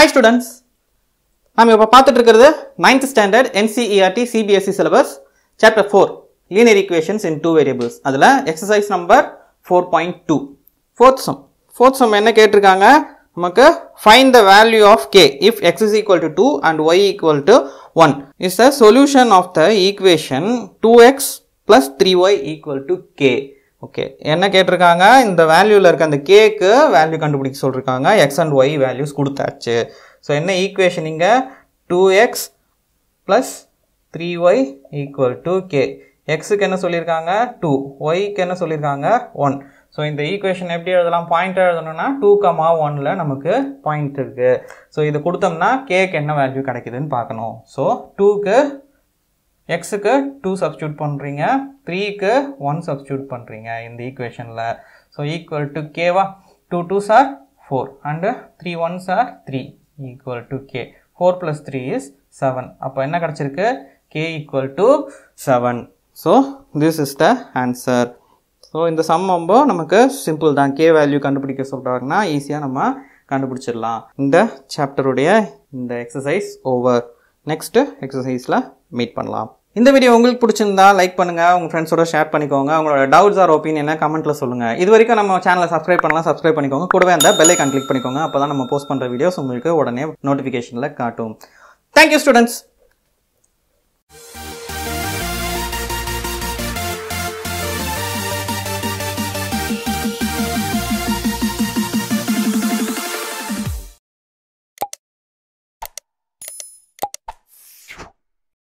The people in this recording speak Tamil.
ஹாய் ஸ்டூடெண்ட்ஸ் நம்ம இப்போ பார்த்துட்டு இருக்கிறது ninth standard NCERT CBSE syllabus chapter four linear equations in two variables அதில் exercise number four point two fourth sum fourth sum என்ன கேட்டிருக்காங்க நமக்கு find the value of K if X is equal to two and Y equal to one is the solution of the equation two X plus three Y equal to K okay என்ன கேட்டிருக்காங்க இந்த வேல்யூவில் இருக்க அந்த கேக்கு வேல்யூ கண்டுபிடிக்க சொல்லியிருக்காங்க எக்ஸ் அண்ட் ஒய் வேல்யூஸ் கொடுத்தாச்சு ஸோ என்ன ஈக்குவேஷன் இங்கே two X plus three Y equal to K எக்ஸுக்கு என்ன சொல்லியிருக்காங்க டூ ஒய்க்கு என்ன சொல்லியிருக்காங்க ஒன் ஸோ இந்த ஈக்குவேஷன் எப்படி எழுதலாம் பாயிண்ட் எழுதணும்னா டூ கமா ஒனில் நமக்கு பாயிண்ட் இருக்குது ஸோ இது கொடுத்தோம்னா கேக்கு என்ன வேல்யூ கிடைக்குதுன்னு பார்க்கணும் ஸோ டூக்கு எக்ஸுக்கு டூ சப்ஸ்டியூட் பண்ணுறீங்க த்ரீக்கு ஒன் சப்ஸ்டியூட் பண்ணுறீங்க இந்த ஈக்குவேஷனில் ஸோ ஈக்குவல் டு கேவா two two are four and three one are three equal to K four plus three is seven அப்போ என்ன கிடச்சிருக்கு K equal to seven so this is the answer so இந்த சம் ரொம்ப நமக்கு சிம்பிள் தான் கே வேல்யூ கண்டுபிடிக்க சொல்கிறாங்கன்னா ஈஸியாக நம்ம கண்டுபிடிச்சிடலாம் இந்த சாப்டருடைய இந்த எக்ஸசைஸ் ஓவர் நெக்ஸ்ட்டு எக்ஸசைஸில் மீட் பண்ணலாம் இந்த வீடியோ உங்களுக்கு பிடிச்சிருந்தா லைக் பண்ணுங்கள் உங்கள் ஃப்ரெண்ட்ஸோட ஷேர் பண்ணிக்கோங்க உங்களோட டவுட்ஸ் ஆர் ஒப்பீனியனை கமெண்ட்டில் சொல்லுங்கள் இது வரைக்கும் நம்ம சேனலை சப்ஸ்கிரைப் பண்ணலாம் சப்ஸ்கிரைப் பண்ணிக்கோங்க கூடவே அந்த பெல் ஐக்கான் கிளிக் பண்ணிக்கோங்க அப்போ தான் நம்ம போஸ்ட் பண்ணுற வீடியோஸ் உங்களுக்கு உடனே நோட்டிஃபிகேஷனில் காட்டும் தேங்க்யூ ஸ்டூடெண்ட்ஸ்